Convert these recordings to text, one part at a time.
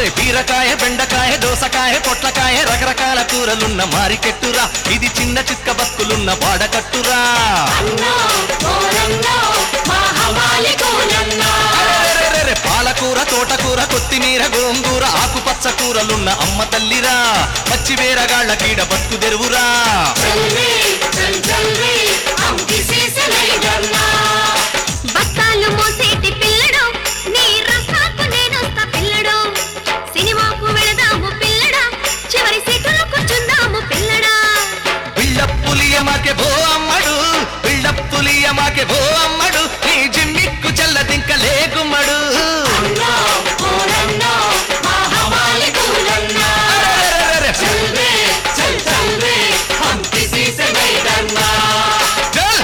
అరే బీరకాయ బెండకాయ దోసకాయ పొట్లకాయ రకరకాల కూరలున్న మారికెట్టురా ఇది చిన్న చిక్క బతుకులున్న బాడకట్టురా అన్నో ఓరన్నో మా హమాలి కూలన్నో అరెరెరెరె, పాలకూర తోటకూర కొత్తిమీర గోంగూర ఆకుపచ్చ కూరలున్న అమ్మ తల్లిరా పచ్చి వేరగాళ్ళ కీడ బతుకు తెరువురా చల్వే చల్ చల్వే హమ్ కిసీ సే నహీ డర్నా బస్తాలు మోసేటి పిల్లడు నీ రసాకు నేనొస్తా పిల్లడు సినిమాకు వెళదాము పిల్లడా చివరి సీటులో కూర్చుందాము పిల్లడా బిళ్ళప్పులియమాకే భో అమ్మడు బిళ్ళప్పులియమాకే భో అమ్మడు నీ జిమ్మిక్కు చల్లదింక లేకుమ్మడు అన్నో ఓరన్నో మా హమాలి కూలన్నో అరెరెరెరె, చల్వే చల్ చల్వే హమ్ కిసీ సే నహీ డర్నా చల్.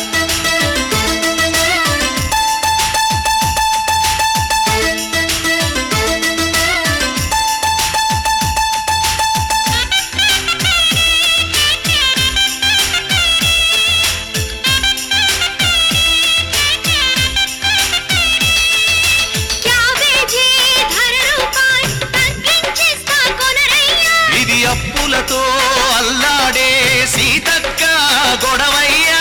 క్యాబేజీ ధర రూపాయి తగ్గించేస్తా కొనరయ్యా ఇది అప్పులతో అల్లాడే సీతక్క గొడవయ్యా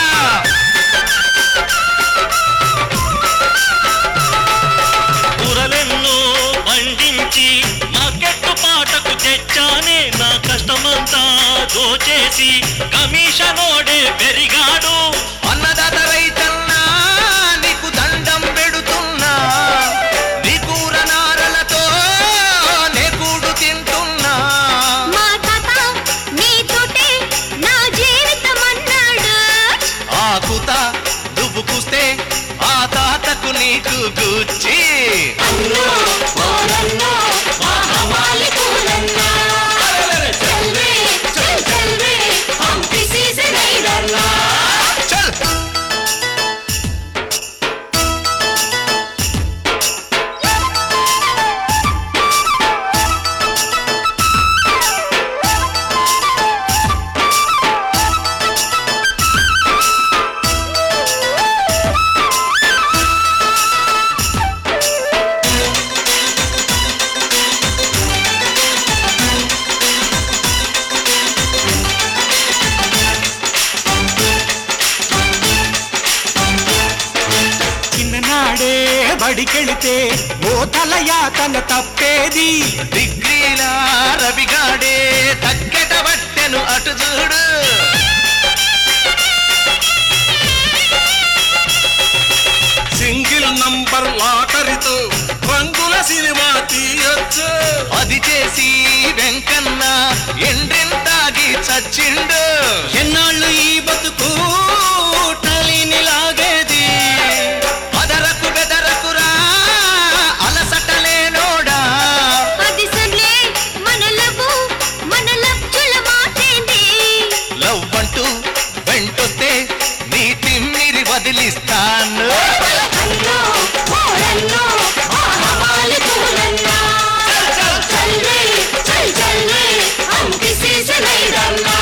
కూరలెన్నో పండించి మార్కెట్ పాటకు తెచ్చానే నా కష్టమంతా దోచేసి కమిషనోడే పెరిగాడు అన్నదాత రైతన్నా నీకు దండం పెడుతున్నా నీ కూర నారలతో నే కూడు తింటున్నా మా తాత నీతోటే నా జీవితం అన్నాడు ఆకుత నువ్వు కూస్తే ఆ తాతకు నీకు గుచ్చి అన్నో ఓరన్నో మా హమాలి కూలన్నో చల్వే చల్ చల్వే హమ్ కిసీ సే నహీ డర్నా చల్ చిన్ననాడే బడికెళితే మోతల యాతన తప్పేది డిగ్రీల రవిగాడే తక్కెట బట్టెను అటు చూడు సింగిల్ నంబర్ లాటరీతో రంగుల సినిమా తీయొచ్చు అది చేసి వెంకన్న ఎండ్రింతాగి చచ్చిండు ఎన్నాళ్ళు ఈ బతుకు టలిని లాగేది అదరకు బెదరకురా అలసటలేనోడా అది సర్లే మన లవ్వు మన లబ్జుల మాటేంది లవ్ అంటూ వెంటొస్తే నీ తిమ్మిరి వదిలిస్తాను అన్నో ఓరన్నో మా హమాలి కూలన్నో చల్వే చల్ చల్వే హమ్ కిసీ సే నహీ డర్నా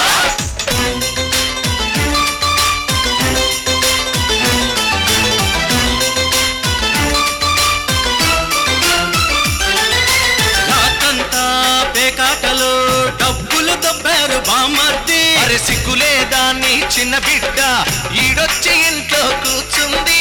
నాకంతా పేకాటలో డబ్బులు దబ్బారు బామర్ది అరే సిగ్గులేదా నీ చిన్న బిడ్డ ఈడొచ్చి ఇంట్లో కూర్చుంది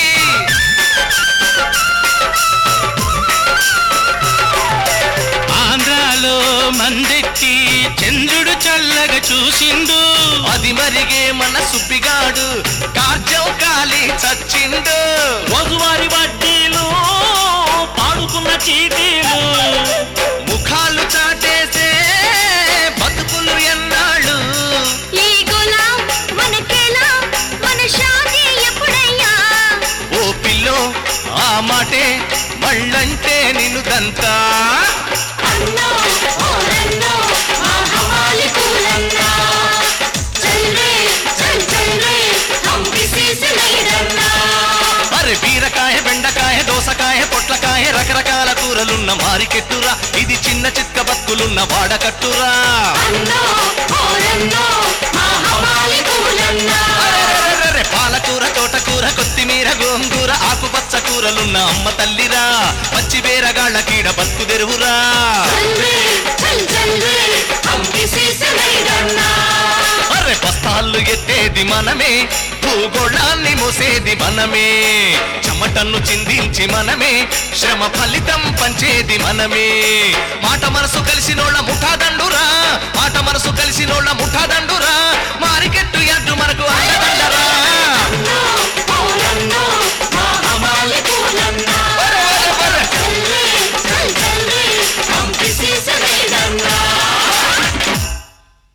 ఆంధ్రాలో మందెక్కి చంద్రుడు చల్లగా చూసిండు అది మరిగే మన సుబ్బిగాడు కార్జం కాలి చచ్చిండు రోజువారి వడ్డీలు పాడుకున్న చీటీలు ముఖాలు చాటేసే బతుకులు ఎన్నాళ్ళు ఈ గులాం మనకేలా మన షాదీ ఎప్పుడయ్యా ఓ పిల్లో ఆ మాటే మళ్ళంటే నిన్నుదంతా అన్నో ఓరన్నో మా హమాలి కూలన్నో చల్వే చల్ చల్వే హమ్ కిసీ సే నహీ డర్నా అరే బీరకాయ బెండకాయ దోసకాయ పొట్లకాయ రకరకాల కూరలున్న మారికెట్టురా ఇది చిన్న చిక్క బతుకులున్న వాడకట్టురా అన్నో ఓరన్నో మా హమాలి కూలన్నో అరెరెరెరె, పాలకూర తోటకూర కొత్తిమీర గోంగూర ఆకుపచ్చ కూర దూరలున్న అమ్మ తల్లిరా పచ్చి బేరగాళ్ళ కీడ బతుకు తెరువురా చల్ రే చల్ చల్ రే हम किसी से नहीं डरना అరే బస్తాళ్ళు ఎత్తేది మనమే భూగోళాన్ని మోసేది మనమే చెమటన్ను చిందించి మనమే శ్రమ ఫలితం పంచేది మనమే మాట మనసు కలిసినోళ్ళ ముఠాదండురా మాట మనసు కలిసినోళ్ళ ముఠాదండురా మారికెట్టు ఎడ్డు మనకు అండదండరా